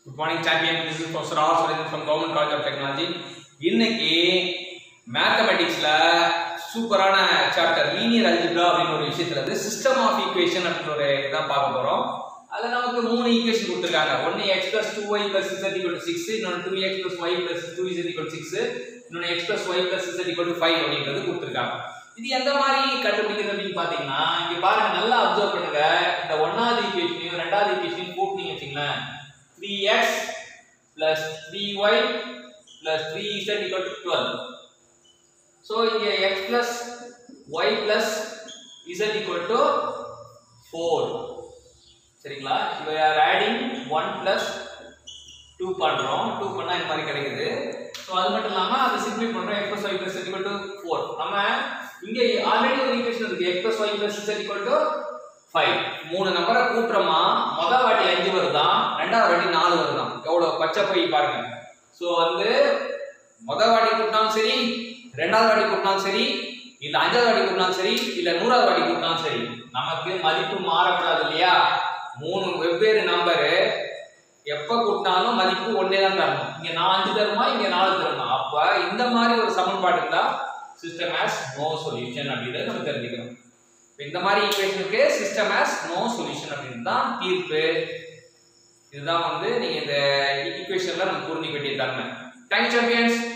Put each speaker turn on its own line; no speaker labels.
good morning champion this is professor R Surendran from government college of technology இன்னைக்கு மேத்தமெட்டிக்ஸ்ல சூப்பரான chapter linear algebra அப்படின்னு ஒரு விஷயத்துல இருந்து சிஸ்டம் ஆஃப் ஈக்குவேஷன் அப்படின்னு ஒரு இதான் பார்க்க போறோம் அதுல நமக்கு மூணு ஈக்குவேஷன் கொடுத்துருக்காங்க ஒன்னு X plus two Y plus Z equal six இன்னொன்று two X plus Y plus two Z equal six இன்னொன்று X plus Y plus Z equal five அப்படின்றது கொடுத்துருக்காங்க இது எந்த மாதிரி கண்டுபிடிக்கிறது அப்படின்னு பாத்தீங்கன்னா இங்க பாருங்க நல்லா அப்சர்வ் பண்ணுங்க இந்த ஒன்னாவது ஈக்குவேஷனையும் ரெண்டாவது ஈக்குவேஷனையும் கூட்டினீங்க வச்சுங்களேன் three X plus three Y plus three Z equal to twelve so இங்க X plus Y plus Z equal to four சரிங்களா இப்போ R adding one plus two பண்ணுறோம் டூ பண்ணால் இந்த மாதிரி கிடைக்குது ஸோ அது மட்டும் இல்லாமல் அதை சிம்பிளி பண்ணுறோம் X plus Y plus equal to four நம்ம இங்கே ஆல்ரெடி ஒரு ஈக்குவேஷன் இருக்கு X plus Y plus Z equal to five மூணு நம்பரை கூட்டுறோமா மொதல் வாட்டி அஞ்சு வருதான் ரெண்டாவது வாட்டி நாலு வருதான் எவ்வளோ பச்சை போய் பாருங்க ஸோ வந்து மொதல் வாட்டி கூட்டினாலும் சரி ரெண்டாவது வாட்டி கூட்டினாலும் சரி இல்ல அஞ்சாவது வாட்டி கூட்டினாலும் சரி இல்ல நூறாவது வாட்டி கூட்டினாலும் சரி நமக்கு மதிப்பு மாறக்கூடாது இல்லையா மூணு வெவ்வேறு நம்பரு எப்ப கூட்டினாலும் மதிப்பு ஒன்னே தான் தரணும் இங்க நான் அஞ்சு தருமா இங்க நாலு தருமா அப்ப இந்த மாதிரி ஒரு சமன்பாடு இருந்தா சிஸ்டம் ஹேஸ் நோ சொல்யூஷன் அப்படின்றத நம்ம தெரிஞ்சுக்கணும் இப்ப இந்த மாதிரி ஈக்குவேஷனுக்கு சிஸ்டம் ஹேஸ் நோ சொல்யூஷன் அப்படின்னு தான் தீர்ப்பு இதுதான் வந்து நீங்க இந்த ஈக்குவேஷன்ல நம்ம புரிஞ்சுக்க வேண்டிய தன்மை தேங்க்ஸ் சாம்பியன்ஸ்